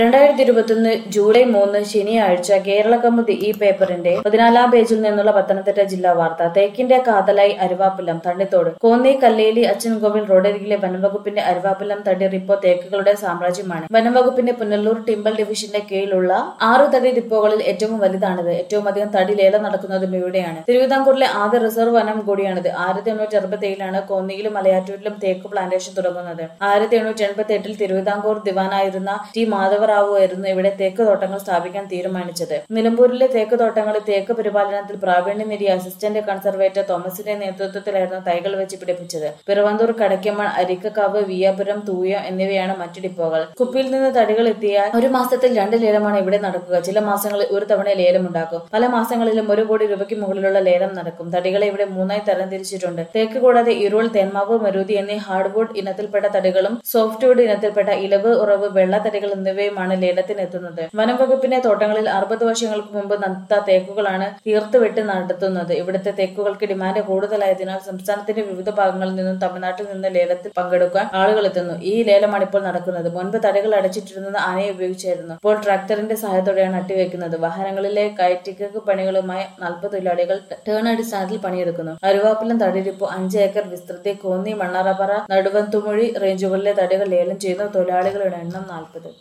രണ്ടായിരത്തി ഇരുപത്തൊന്ന് ജൂലൈ മൂന്ന് ശനിയാഴ്ച കേരള കൗമുദി ഈ പേപ്പറിന്റെ പതിനാലാം പേജിൽ നിന്നുള്ള പത്തനംതിട്ട ജില്ലാ വാർത്ത തേക്കിന്റെ കാതലായി അരുവാപ്പുലം തണ്ണിത്തോട് കോന്നി കല്ലേലി അച്ഛൻകോവിൽ റോഡരികിലെ വനംവകുപ്പിന്റെ അരുവാപ്പുലം തടി റിപ്പോ തേക്കുകളുടെ സാമ്രാജ്യമാണ് വനംവകുപ്പിന്റെ പുനലൂർ ടിമ്പൽ ഡിവിഷന്റെ കീഴിലുള്ള ആറു തടി ഡിപ്പോകളിൽ ഏറ്റവും വലുതാണിത് ഏറ്റവും അധികം തടി ലേലം നടക്കുന്നതും ഇവിടെയാണ് തിരുവിതാംകൂറിലെ ആദ്യ റിസർവ് വനം കൂടിയാണിത് ആയിരത്തി എണ്ണൂറ്റി അറുപത്തി ഏഴിലാണ് കോന്നിയിലും മലയാറ്റൂരിലും തേക്ക് പ്ലാന്റേഷൻ തുടങ്ങുന്നത് ആയിരത്തി എണ്ണൂറ്റി എൺപത്തി എട്ടിൽ തിരുവിതാംകൂർ ദിവാനായിരുന്ന ടി മാധവറാവു ആയിരുന്നു ഇവിടെ തേക്ക് തോട്ടങ്ങൾ സ്ഥാപിക്കാൻ തീരുമാനിച്ചത് നിലമ്പൂരിലെ തേക്ക് തോട്ടങ്ങളിൽ തേക്ക് പരിപാലനത്തിൽ പ്രാവീണ്യം നേടിയ അസിസ്റ്റന്റ് കൺസർവേറ്റർ തോമസിന്റെ നേതൃത്വത്തിലായിരുന്നു തൈകൾ വെച്ച് പിടിപ്പിച്ചത് പിറവന്തൂർ കടയ്ക്കമ്മൺ അരിക്കക്കാവ് വിയാപുരം തൂയം എന്നിവയാണ് മറ്റു ഡിപ്പോകൾ കുപ്പിയിൽ നിന്ന് തടികൾ എത്തിയാൽ ഒരു മാസത്തിൽ രണ്ട് ലേലമാണ് ഇവിടെ നടക്കുക ചില മാസങ്ങളിൽ ഒരു തവണ ലേലമുണ്ടാക്കും പല മാസങ്ങളിലും ഒരു കോടി രൂപയ്ക്ക് മുകളിലുള്ള ലേലം നടക്കും തടികളെ ഇവിടെ മൂന്നായി തരംതിരിച്ചിട്ടുണ്ട് തേക്ക് കൂടാതെ ഇരുൾ തേന്മാവ് മരുതി എന്നീ ഹാർഡ്വുഡ് ഇനത്തിൽപ്പെട്ട തടികളും സോഫ്റ്റ്വുഡ് ഇനത്തിൽപ്പെട്ട ഇലവ് ഉറവ് വെള്ള തടികൾ എന്നിവയുമാണ് ലേലത്തിനെത്തുന്നത് വനം വകുപ്പിന്റെ തോട്ടങ്ങളിൽ അറുപത് വർഷങ്ങൾക്ക് മുമ്പ് നത്ത തേക്കുകളാണ് തീർത്തുവെട്ട് നടത്തുന്നത് ഇവിടുത്തെ തേക്കുകൾക്ക് ഡിമാൻഡ് കൂടുതലായതിനാൽ സംസ്ഥാനത്തിന്റെ വിവിധ ഭാഗങ്ങളിൽ നിന്നും തമിഴ്നാട്ടിൽ നിന്ന് ലേലത്തിൽ പങ്കെടുക്കാൻ ആളുകൾ എത്തുന്നു ഈ ലേലമാണ് ഇപ്പോൾ നടക്കുന്നത് മുൻപ് തടികൾ അടച്ചിട്ടിരുന്നത് ആനയെ ഉപയോഗിച്ചായിരുന്നു ഇപ്പോൾ ട്രാക്ടറിന്റെ സഹായത്തോടെയാണ് അട്ടിവെക്കുന്നത് വാഹനങ്ങളിലെ കയറ്റിക്ക് പണികളുമായി നാൽപ്പത് തൊഴിലാളികൾ ടേൺ അടിസ്ഥാനത്തിൽ പണിയെടുക്കുന്നു അരുവാപ്പലം തടിരിപ്പോ അഞ്ച് ഏക്കർ വിസ്തൃതി കോന്നി മണ്ണാറപ്പറ നടുവന്തുമൊഴി റേഞ്ചുകളിലെ തടികൾ ലേലം ചെയ്യുന്നു തൊഴിലാളികളുടെ എണ്ണം നാൽപ്പത്